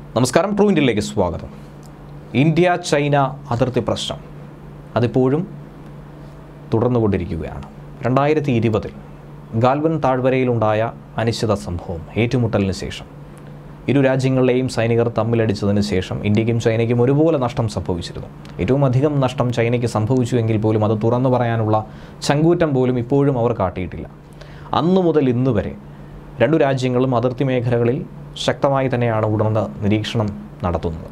നമസ്കാരം ട്രൂ ഇന്ത്യയിലേക്ക് സ്വാഗതം ഇന്ത്യ ചൈന അതിർത്തി പ്രശ്നം അതിപ്പോഴും തുടർന്നുകൊണ്ടിരിക്കുകയാണ് രണ്ടായിരത്തി ഇരുപതിൽ ഗാൽവൻ താഴ്വരയിലുണ്ടായ അനിശ്ചിത സംഭവം ഏറ്റുമുട്ടലിന് ശേഷം ഇരു രാജ്യങ്ങളിലെയും സൈനികർ തമ്മിലടിച്ചതിന് ശേഷം ഇന്ത്യക്കും ചൈനയ്ക്കും ഒരുപോലെ നഷ്ടം സംഭവിച്ചിരുന്നു ഏറ്റവും അധികം നഷ്ടം ചൈനയ്ക്ക് സംഭവിച്ചുവെങ്കിൽ പോലും അത് തുറന്നു പറയാനുള്ള ചങ്കൂറ്റം പോലും ഇപ്പോഴും അവർ കാട്ടിയിട്ടില്ല അന്നു മുതൽ ഇന്ന് വരെ രണ്ടു രാജ്യങ്ങളും അതിർത്തി മേഖലകളിൽ ശക്തമായി തന്നെയാണ് ഉണർന്ന നിരീക്ഷണം നടത്തുന്നത്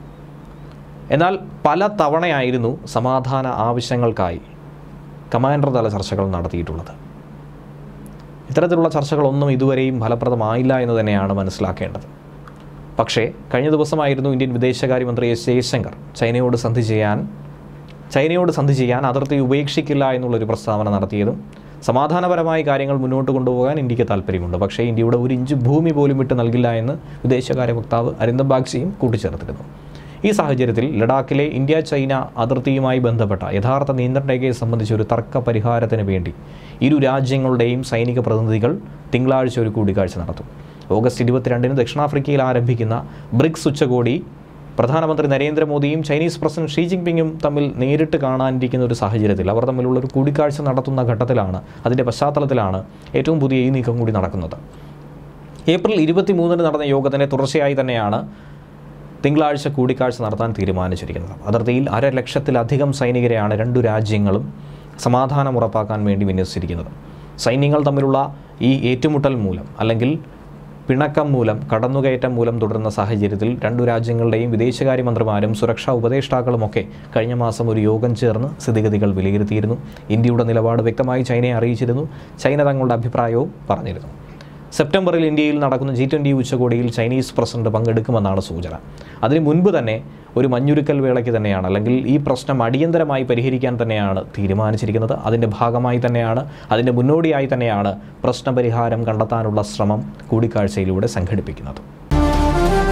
എന്നാൽ പല തവണയായിരുന്നു സമാധാന ആവശ്യങ്ങൾക്കായി കമാൻഡർ തല ചർച്ചകൾ നടത്തിയിട്ടുള്ളത് ഇത്തരത്തിലുള്ള ചർച്ചകളൊന്നും ഇതുവരെയും ഫലപ്രദമായില്ല എന്ന് തന്നെയാണ് മനസ്സിലാക്കേണ്ടത് പക്ഷേ കഴിഞ്ഞ ദിവസമായിരുന്നു ഇന്ത്യൻ വിദേശകാര്യമന്ത്രി എസ് ജയശങ്കർ ചൈനയോട് സന്ധി ചെയ്യാൻ ചൈനയോട് സന്ധി ചെയ്യാൻ അതിർത്തി ഉപേക്ഷിക്കില്ല എന്നുള്ളൊരു പ്രസ്താവന നടത്തിയതും സമാധാനപരമായി കാര്യങ്ങൾ മുന്നോട്ട് കൊണ്ടുപോകാൻ ഇന്ത്യക്ക് താല്പര്യമുണ്ട് പക്ഷേ ഇന്ത്യയുടെ ഒരു ഇഞ്ച് ഭൂമി പോലും വിട്ട് നൽകില്ല എന്ന് വിദേശകാര്യ വക്താവ് അരിന്ദം ബാഗ്ചിയും കൂട്ടിച്ചേർത്തിരുന്നു ഈ സാഹചര്യത്തിൽ ലഡാക്കിലെ ഇന്ത്യ ചൈന അതിർത്തിയുമായി ബന്ധപ്പെട്ട യഥാർത്ഥ നിയന്ത്രണ രേഖയെ സംബന്ധിച്ച ഒരു തർക്ക പരിഹാരത്തിന് വേണ്ടി ഇരു രാജ്യങ്ങളുടെയും സൈനിക പ്രതിനിധികൾ തിങ്കളാഴ്ച ഒരു കൂടിക്കാഴ്ച നടത്തും ഓഗസ്റ്റ് ഇരുപത്തിരണ്ടിന് ദക്ഷിണാഫ്രിക്കയിൽ ആരംഭിക്കുന്ന ബ്രിക്സ് ഉച്ചകോടി പ്രധാനമന്ത്രി നരേന്ദ്രമോദിയും ചൈനീസ് പ്രസിഡന്റ് ഷീ ജിൻപിങ്ങും തമ്മിൽ നേരിട്ട് കാണാനിരിക്കുന്ന ഒരു സാഹചര്യത്തിൽ അവർ തമ്മിലുള്ള ഒരു കൂടിക്കാഴ്ച നടത്തുന്ന ഘട്ടത്തിലാണ് അതിൻ്റെ പശ്ചാത്തലത്തിലാണ് ഏറ്റവും പുതിയ ഈ നീക്കം കൂടി നടക്കുന്നത് ഏപ്രിൽ ഇരുപത്തി മൂന്നിന് നടന്ന യോഗത്തിൻ്റെ തുടർച്ചയായി തന്നെയാണ് തിങ്കളാഴ്ച കൂടിക്കാഴ്ച നടത്താൻ തീരുമാനിച്ചിരിക്കുന്നത് അതിർത്തിയിൽ അര ലക്ഷത്തിലധികം സൈനികരെയാണ് രണ്ടു രാജ്യങ്ങളും സമാധാനം ഉറപ്പാക്കാൻ വേണ്ടി വിന്യസിച്ചിരിക്കുന്നത് സൈന്യങ്ങൾ തമ്മിലുള്ള ഈ ഏറ്റുമുട്ടൽ മൂലം അല്ലെങ്കിൽ പിണക്കം മൂലം കടന്നുകയറ്റം മൂലം തുടരുന്ന സാഹചര്യത്തിൽ രണ്ടു രാജ്യങ്ങളുടെയും വിദേശകാര്യമന്ത്രിമാരും സുരക്ഷാ ഉപദേഷ്ടാക്കളുമൊക്കെ കഴിഞ്ഞ മാസം ഒരു യോഗം ചേർന്ന് സ്ഥിതിഗതികൾ വിലയിരുത്തിയിരുന്നു ഇന്ത്യയുടെ നിലപാട് വ്യക്തമായി ചൈനയെ അറിയിച്ചിരുന്നു ചൈന തങ്ങളുടെ അഭിപ്രായവും പറഞ്ഞിരുന്നു സെപ്റ്റംബറിൽ ഇന്ത്യയിൽ നടക്കുന്ന ജി ട്വൻ്റി ഉച്ചകോടിയിൽ ചൈനീസ് പ്രസിഡന്റ് പങ്കെടുക്കുമെന്നാണ് സൂചന അതിന് മുൻപ് തന്നെ ഒരു മഞ്ഞുരുക്കൽ വേളയ്ക്ക് തന്നെയാണ് അല്ലെങ്കിൽ ഈ പ്രശ്നം അടിയന്തരമായി പരിഹരിക്കാൻ തന്നെയാണ് തീരുമാനിച്ചിരിക്കുന്നത് അതിൻ്റെ ഭാഗമായി തന്നെയാണ് അതിൻ്റെ മുന്നോടിയായി തന്നെയാണ് പ്രശ്നപരിഹാരം കണ്ടെത്താനുള്ള ശ്രമം കൂടിക്കാഴ്ചയിലൂടെ സംഘടിപ്പിക്കുന്നത്